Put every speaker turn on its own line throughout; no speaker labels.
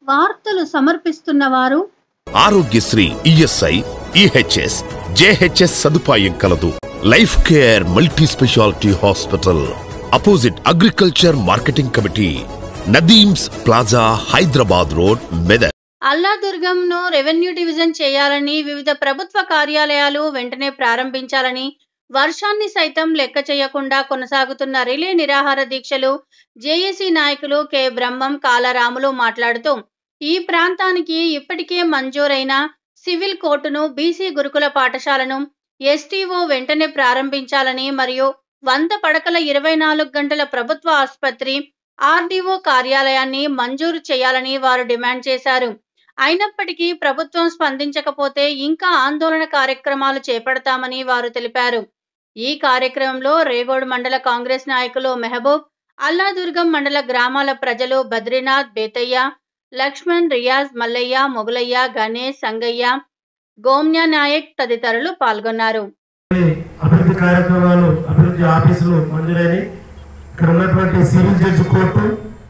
వార్తలు సమర్పిస్తున్న వారు
ఆరోగ్యశ్రీ ఈఎస్ఐ ఈహెచ్ఎస్ జేహెచ్ఎస్ సదుపాయం కలదు life care multi speciality hospital opposite agriculture marketing committee Nadeem's plaza Hyderabad road Medak
అల్లాదుర్గంను రెవెన్యూ డివిజన్ చేయాలని వివిధ ప్రభుత్వ కార్యాలయాలు వెంటనే ప్రారంభించాలని వర్షాన్ని సైతం లెక్క చేయకుండా కొనసాగుతున్న రిలే నిరాహార దీక్షలు జేఏసీ నాయకులు కె బ్రహ్మం కాలరాములు మాట్లాడుతూ ఈ ప్రాంతానికి ఇప్పటికే మంజూరైన సివిల్ కోర్టును బీసీ గురుకుల పాఠశాలను ఎస్టీఓ వెంటనే ప్రారంభించాలని మరియు వంద పడకల ఇరవై నాలుగు గంటల ప్రభుత్వ ఆసుపత్రి ఆర్డీఓ కార్యాలయాన్ని మంజూరు చేయాలని వారు డిమాండ్ చేశారు అయినప్పటికీ ప్రభుత్వం స్పందించకపోతే ఇంకా ఆందోళన కార్యక్రమాలు చేపడతామని వారు తెలిపారు ఈ కార్యక్రమంలో రేగోడ్ మండల కాంగ్రెస్ నాయకులు మెహబూబ్ అల్లాదుర్గం మండల గ్రామాల ప్రజలు బద్రీనాథ్ బేతయ్య లక్ష్మణ్ రియాజ్ మల్లయ్య మొగలయ్య గణేష్ సంగయ్య గోమ్య నాయక్ తదితరులు పాల్గొన్నారు
అభివృద్ధి కార్యక్రమాలు అభివృద్ధి ఆఫీసులు మంజూరైన ఇక్కడ ఉన్నటువంటి సివిల్ జడ్జి కోర్టు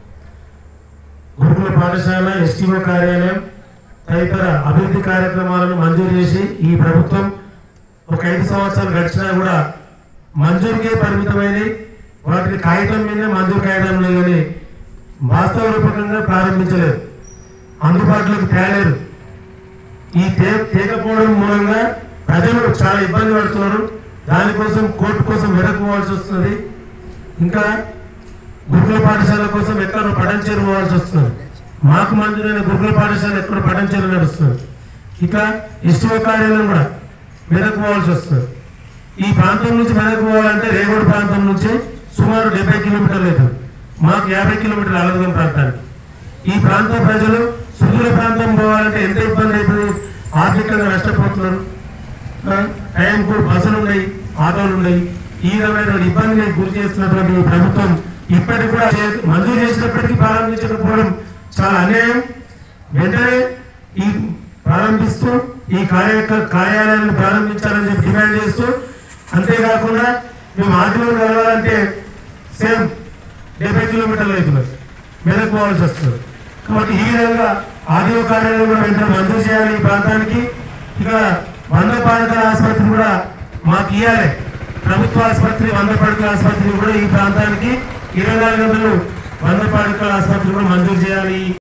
గురుకుల పాఠశాల ఎస్టీఓ కార్యాలయం తదితర అభివృద్ధి కార్యక్రమాలను మంజూరు చేసి ఈ ప్రభుత్వం ఒక ఐదు సంవత్సరాలు గడిచినా కూడా మంజూరుకే పరిమితమైనవి వాటికి కాగితం మీదే మంజూరు కాగితం లేదని వాస్తవ రూపకంగా ప్రారంభించలేదు అందుబాటులోకి తేలేరు ఈ తే తేకపోవడం మూలంగా ప్రజలు చాలా ఇబ్బంది పడుతున్నారు దానికోసం కోర్టు కోసం వెనక్కోవాల్సి వస్తుంది ఇంకా గురుకుల పాఠశాల కోసం ఎక్కడో పడంచేరు పోవాల్సి వస్తుంది మాకు మంజూరైన గురుకుల పాఠశాల ఎక్కడ పడంచేరు నడుస్తుంది ఇక ఇష్టవ కార్యాలయం కూడా వెనక్కి పోవాల్సి వస్తుంది ఈ ప్రాంతం నుంచి వెనక్కి పోవాలంటే రేగోడు ప్రాంతం నుంచి సుమారు డెబ్బై కిలోమీటర్లు అవుతుంది మాకు యాభై కిలోమీటర్లు అలగం ప్రాంతానికి ఈ ప్రాంత ప్రజలు సుదూర ప్రాంతం పోవాలంటే ఎంత ఇబ్బంది అవుతుంది ఆర్థికంగా నష్టపోతున్నారు ఆ, టైం కూడా బస్సులు ఉన్నాయి ఆటోలు ఉన్నాయి ఈ విధమైన ఇబ్బందిని గురి చేస్తున్నటువంటి ఈ ప్రభుత్వం ఇప్పటికి కూడా చే- మంజూరు చేసినప్పటికీ ప్రారంభించకపోవడం చాలా అన్యాయం వెంటనే ఈ ప్రారంభిస్తూ ఈ కార్య కార్యాలయాలను ప్రారంభించాలని చెప్పి డిమాండ్ చేస్తూ అంతేకాకుండా మేము ఆటలో కలవాలంటే సేమ్ డెబ్బై కిలోమీటర్లు అవుతున్నారు మెదక్ పోవాల్సి వస్తుంది కాబట్టి ఈ విధంగా ఆడియో కార్యాలయం కూడా వెంటనే మంజూరు చేయాలి ఈ ప్రాంతానికి ఇక వంద పడకల ఆసుపత్రి కూడా మాకు ఇవ్వాలి ప్రభుత్వ ఆసుపత్రి వంద పడకల ఆసుపత్రి కూడా ఈ ప్రాంతానికి ఇరవై నాలుగు గంటలు వంద పడకల ఆసుపత్రి కూడా మంజూరు చేయాలి